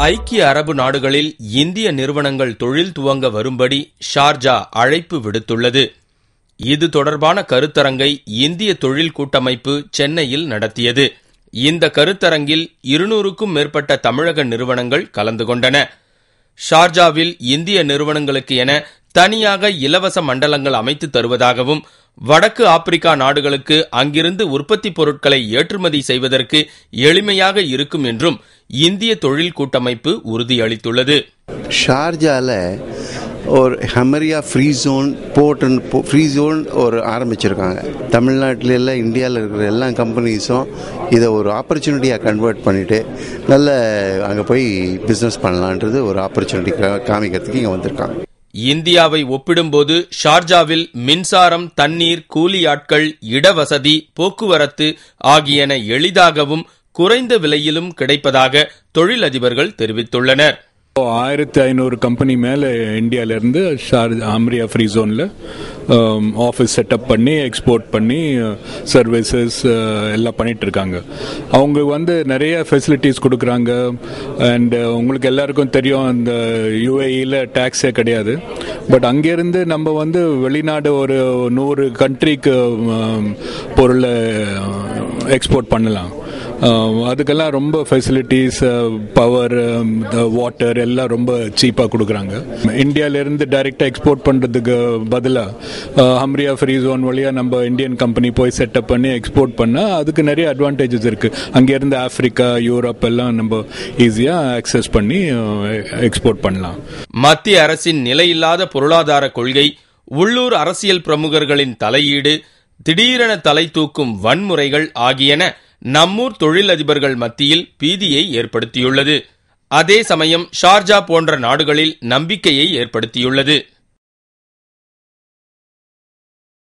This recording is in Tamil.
ஐக்கிய அரபு நாடுகளில் இந்திய நிறுவனங்கள் தொழில் துவங்க வரும்படி ஷார்ஜா அழைப்பு விடுத்துள்ளது இது தொடர்பான கருத்தரங்கை இந்திய தொழில் கூட்டமைப்பு சென்னையில் நடத்தியது இந்த கருத்தரங்கில் இருநூறுக்கும் மேற்பட்ட தமிழக நிறுவனங்கள் கலந்து கொண்டன ஷார்ஜாவில் இந்திய நிறுவனங்களுக்கு என தனியாக இலவச மண்டலங்கள் அமைத்து தருவதாகவும் வடக்கு ஆப்பிரிக்கா நாடுகளுக்கு அங்கிருந்து உற்பத்தி பொருட்களை ஏற்றுமதி செய்வதற்கு எளிமையாக இருக்கும் என்றும் இந்திய தொழில் கூட்டமைப்பு உறுதியளித்துள்ளது ஷார்ஜால ஒரு Hamriyah free zone port free zone ஒரு ஆரம்பிச்சிருக்காங்க தமிழ்நாட்டில் எல்லாம் இந்தியாவில் இருக்கிற எல்லா கம்பெனிஸும் இதை ஒரு ஆப்பர்ச்சுனிட்டியாக கன்வெர்ட் பண்ணிவிட்டு நல்ல அங்கே போய் பிஸ்னஸ் பண்ணலான்றது ஒரு ஆப்பர்ச்சுனிட்டி காமிக்கிறதுக்கு இங்கே வந்திருக்காங்க இந்தியாவை ஒப்பிடும்போது ஷார்ஜாவில் மின்சாரம் தண்ணீர் கூலி ஆட்கள் இடவசதி போக்குவரத்து ஆகியன எளிதாகவும் குறைந்த விலையிலும் கிடைப்பதாக தொழிலதிபர்கள் தெரிவித்துள்ளனர் ஆயிரத்தி ஐநூறு கம்பெனி மேலே இந்தியாவிலேருந்து ஷார் அம்ரியா ஃப்ரீ ஜோனில் ஆஃபீஸ் செட்டப் பண்ணி எக்ஸ்போர்ட் பண்ணி சர்வீசஸ் எல்லாம் பண்ணிட்டு இருக்காங்க அவங்க வந்து நிறைய ஃபெசிலிட்டிஸ் கொடுக்குறாங்க அண்ட் உங்களுக்கு எல்லாருக்கும் தெரியும் அந்த யூஏஇயில் டேக்ஸே கிடையாது பட் அங்கேருந்து நம்ம வந்து வெளிநாடு ஒரு நூறு கண்ட்ரிக்கு பொருளை எக்ஸ்போர்ட் பண்ணலாம் அதுக்கெல்லாம் ரொம்ப ஃபெசிலிட்டிஸ் பவர் வாட்டர் எல்லாம் ரொம்ப சீப்பாக கொடுக்குறாங்க இந்தியாவிலேருந்து டைரெக்டாக எக்ஸ்போர்ட் பண்ணுறதுக்கு பதிலாக ஹம்ரியா ஃப்ரீ ஜோன் வழியாக நம்ம இந்தியன் கம்பெனி போய் செட்டப் பண்ணி எக்ஸ்போர்ட் பண்ணால் அதுக்கு நிறைய அட்வான்டேஜஸ் இருக்குது அங்கேருந்து ஆஃப்ரிக்கா யூரோப் எல்லாம் நம்ம ஈஸியாக அக்சஸ் பண்ணி எக்ஸ்போர்ட் பண்ணலாம் மத்திய அரசின் நிலையில்லாத பொருளாதார கொள்கை உள்ளூர் அரசியல் பிரமுகர்களின் தலையீடு திடீரென தலை தூக்கும் வன்முறைகள் ஆகியன நம்மூர் தொழிலதிபர்கள் மத்தியில் பீதியை ஏற்படுத்தியுள்ளது அதே சமயம் ஷார்ஜா போன்ற நாடுகளில் நம்பிக்கையை ஏற்படுத்தியுள்ளது